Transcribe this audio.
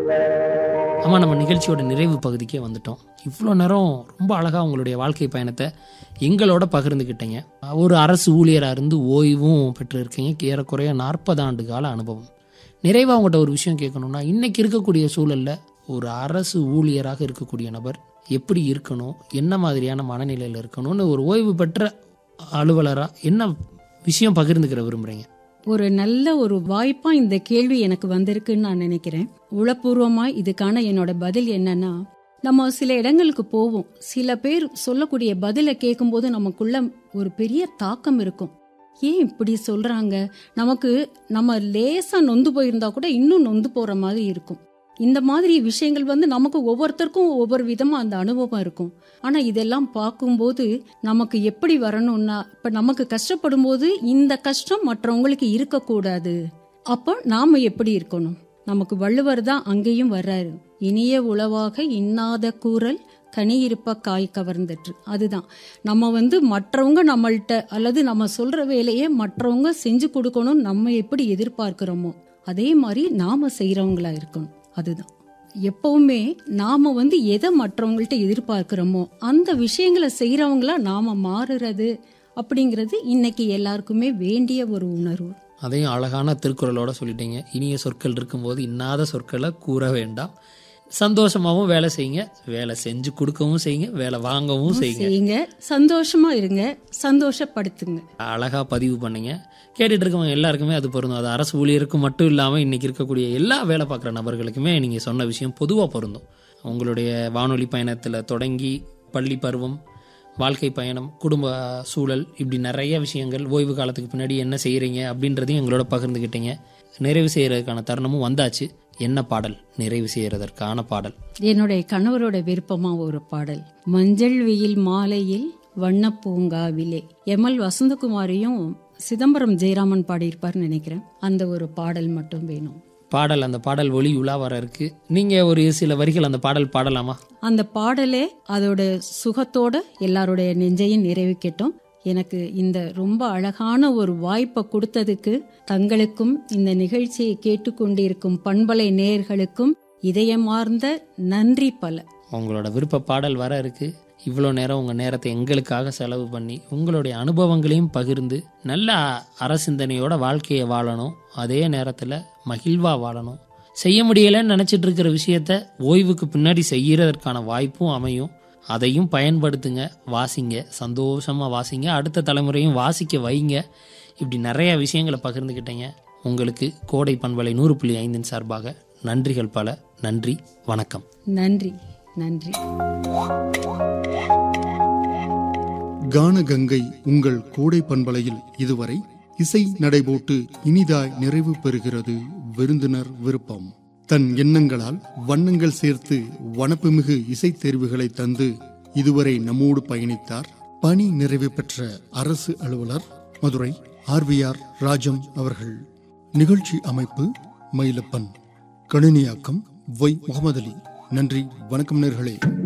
ஆமாம் நம்ம நிகழ்ச்சியோட நிறைவு பகுதிக்கே வந்துட்டோம் இவ்வளோ நேரம் ரொம்ப அழகாக உங்களுடைய வாழ்க்கை பயணத்தை எங்களோட பகிர்ந்துக்கிட்டீங்க ஒரு அரசு ஊழியராக இருந்து ஓய்வும் பெற்றிருக்கீங்க ஏறக்குறைய நாற்பது ஆண்டு கால அனுபவம் நிறைவாக உங்கள்கிட்ட ஒரு விஷயம் கேட்கணும்னா இன்னைக்கு இருக்கக்கூடிய சூழலில் ஒரு அரசு ஊழியராக இருக்கக்கூடிய நபர் எப்படி இருக்கணும் என்ன மாதிரியான மனநிலையில் இருக்கணும்னு ஒரு ஓய்வு பெற்ற அலுவலராக என்ன விஷயம் பகிர்ந்துக்கிற விரும்புகிறீங்க ஒரு நல்ல ஒரு வாய்ப்பா இந்த கேள்வி எனக்கு வந்திருக்குன்னு நான் நினைக்கிறேன் உளப்பூர்வமா இதுக்கான என்னோட பதில் என்னன்னா நம்ம சில இடங்களுக்கு போவோம் சில பேர் சொல்லக்கூடிய பதிலை கேட்கும்போது நமக்குள்ள ஒரு பெரிய தாக்கம் இருக்கும் ஏன் இப்படி சொல்றாங்க நமக்கு நம்ம லேசா நொந்து போயிருந்தா கூட இன்னும் நொந்து போற மாதிரி இருக்கும் இந்த மாதிரி விஷயங்கள் வந்து நமக்கு ஒவ்வொருத்தருக்கும் ஒவ்வொரு விதமா அந்த அனுபவம் இருக்கும் ஆனா இதெல்லாம் பார்க்கும்போது நமக்கு எப்படி வரணும்னா இப்ப நமக்கு கஷ்டப்படும் போது இந்த கஷ்டம் மற்றவங்களுக்கு இருக்கக்கூடாது அப்போ நாம எப்படி இருக்கணும் நமக்கு வள்ளுவர் தான் அங்கேயும் வர்றாரு இனிய உளவாக இன்னாத கூறல் கனி இருப்ப காய் கவர்ந்துட்டு அதுதான் நம்ம வந்து மற்றவங்க நம்மள்ட்ட அல்லது நம்ம சொல்ற வேலையை மற்றவங்க செஞ்சு கொடுக்கணும் நம்ம எப்படி எதிர்பார்க்கிறோமோ அதே மாதிரி நாம செய்யறவங்களா இருக்கணும் அதுதான் எப்பவுமே நாம வந்து எதை மற்றவங்கள்ட்ட எதிர்பார்க்கிறோமோ அந்த விஷயங்களை செய்யறவங்களா நாம மாறுறது அப்படிங்கிறது இன்னைக்கு எல்லாருக்குமே வேண்டிய ஒரு உணர்வு அதையும் அழகான திருக்குறளோட சொல்லிட்டீங்க இனிய சொற்கள் இருக்கும்போது இன்னாத சொற்களை கூற வேண்டாம் சந்தோஷமாகவும் வேலை செய்யுங்க வேலை செஞ்சு கொடுக்கவும் செய்யுங்க வேலை வாங்கவும் செய்யுங்க செய்யுங்க சந்தோஷமா இருங்க சந்தோஷப்படுத்துங்க அழகா பதிவு பண்ணீங்க கேட்டுட்டு இருக்கவங்க எல்லாருக்குமே அது பொருந்தும் அது அரசு ஊழியருக்கு மட்டும் இல்லாமல் இன்னைக்கு இருக்கக்கூடிய எல்லா வேலை பார்க்குற நபர்களுக்குமே நீங்கள் சொன்ன விஷயம் பொதுவாக பொருந்தும் உங்களுடைய வானொலி பயணத்தில் தொடங்கி பள்ளி பருவம் வாழ்க்கை பயணம் குடும்ப சூழல் இப்படி நிறைய விஷயங்கள் ஓய்வு காலத்துக்கு பின்னாடி என்ன செய்கிறீங்க அப்படின்றதையும் எங்களோட பகிர்ந்துக்கிட்டீங்க நிறைவு செய்கிறதுக்கான தருணமும் வந்தாச்சு என்ன பாடல் நிறைவு செய்கிறதற்கான பாடல் என்னுடைய கணவரோட விருப்பமா ஒரு பாடல் மஞ்சள் வெயில் மாலையில் வண்ண பூங்காவிலே எம்எல் வசந்தகுமாரியும் சிதம்பரம் ஜெயராமன் பாடியிருப்பார்னு நினைக்கிறேன் அந்த ஒரு பாடல் மட்டும் வேணும் பாடல் அந்த பாடல் ஒளி உலா வர இருக்கு நீங்கள் ஒரு சில வரிகள் அந்த பாடல் பாடலாமா அந்த பாடலே அதோட சுகத்தோட எல்லாருடைய நெஞ்சையும் நிறைவேற்றட்டும் எனக்கு இந்த ரொம்ப அழகான ஒரு வாய்ப்பை கொடுத்ததுக்கு தங்களுக்கும் இந்த நிகழ்ச்சியை கேட்டுக்கொண்டிருக்கும் பண்பலை நேயர்களுக்கும் இதயமார்ந்த நன்றி பல உங்களோட விருப்ப பாடல் வர இருக்கு இவ்வளோ நேரம் உங்கள் நேரத்தை எங்களுக்காக செலவு பண்ணி உங்களுடைய அனுபவங்களையும் பகிர்ந்து நல்ல அரசிந்தனையோட வாழ்க்கையை வாழணும் அதே நேரத்தில் மகிழ்வாக வாழணும் செய்ய முடியலைன்னு நினச்சிட்டு இருக்கிற விஷயத்த ஓய்வுக்கு பின்னாடி செய்யறதற்கான வாய்ப்பும் அமையும் அதையும் பயன்படுத்துங்க வாசிங்க சந்தோஷமாக வாசிங்க அடுத்த தலைமுறையும் வாசிக்க வைங்க இப்படி நிறைய விஷயங்களை பகிர்ந்துக்கிட்டீங்க உங்களுக்கு கோடை பண்பலை நூறு புள்ளி ஐந்தின் சார்பாக நன்றிகள் பல நன்றி வணக்கம் நன்றி நன்றி கானகங்கை உங்கள் கோடை பண்பலையில் இதுவரை இசை நடைபோட்டு இனிதாய் நிறைவு பெறுகிறது விருந்தினர் விருப்பம் தன் எண்ணங்களால் வண்ணங்கள் சேர்த்து வனப்புமிகு இசைத் தேர்வுகளை தந்து இதுவரை நம்மோடு பயணித்தார் பணி நிறைவு பெற்ற அரசு அலுவலர் மதுரை ஆர்விஆர் ராஜம் அவர்கள் நிகழ்ச்சி அமைப்பு மயிலப்பன் கணினியாக்கம் ஒய் முகமது அலி நன்றி வணக்கம் நேர்களே